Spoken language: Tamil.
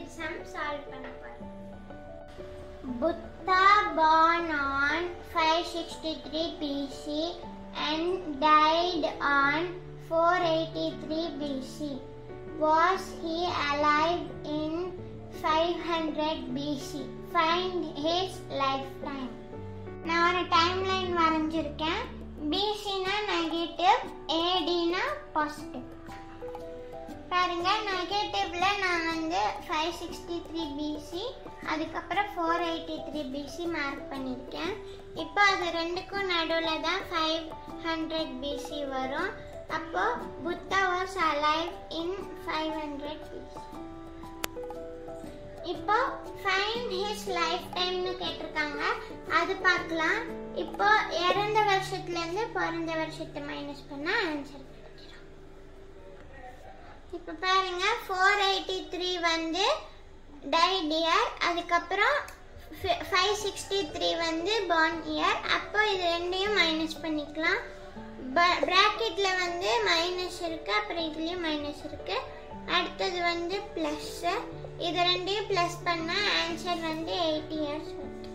சம் சால்வ் பண்ண போறோம் Buddha born on 563 BC and died on 483 BC. Was he alive in 500 BC? Find his lifetime. நான் ஒரு டைம்லைன் வரைஞ்சிருக்கேன் பிசினா நெகட்டிவ் ஏடினா பாசிட்டிவ் பாருங்க நெகட்டிவ்ல நான் வந்து ஃபைவ் சிக்ஸ்டி த்ரீ பிசி அதுக்கப்புறம் four eighty three BC mark பண்ணியிருக்கேன் இப்போ அது ரெண்டுக்கும் நடுவில் தான் ஃபைவ் ஹண்ட்ரட் பிசி வரும் அப்போ Buddha was alive in five hundred BC இப்போ ஃபைண்ட் ஹிஸ் லைஃப் டைம்னு கேட்டிருக்காங்க அது பார்க்கலாம் இப்போ இறந்த வருஷத்துலேருந்து பிறந்த வருஷத்தை மைனஸ் பண்ணால் ஆன்சர் கிடைச்சிடும் இப்போ பாருங்க ஃபோர் எயிட்டி த்ரீ வந்து டைட் இயர் அதுக்கப்புறம் ஃபைவ் சிக்ஸ்டி த்ரீ வந்து பார்ன் இயர் அப்போ இது ரெண்டையும் மைனஸ் பண்ணிக்கலாம் ப்ராக்கெட்டில் வந்து மைனஸ் இருக்கு அப்புறம் இதுலேயும் மைனஸ் இருக்கு அடுத்தது வந்து ப்ளஸ்ஸு இது ரெண்டையும் ப்ளஸ் பண்ணால் ஆன்சர் வந்து எயிட் இயர்ஸ் வருது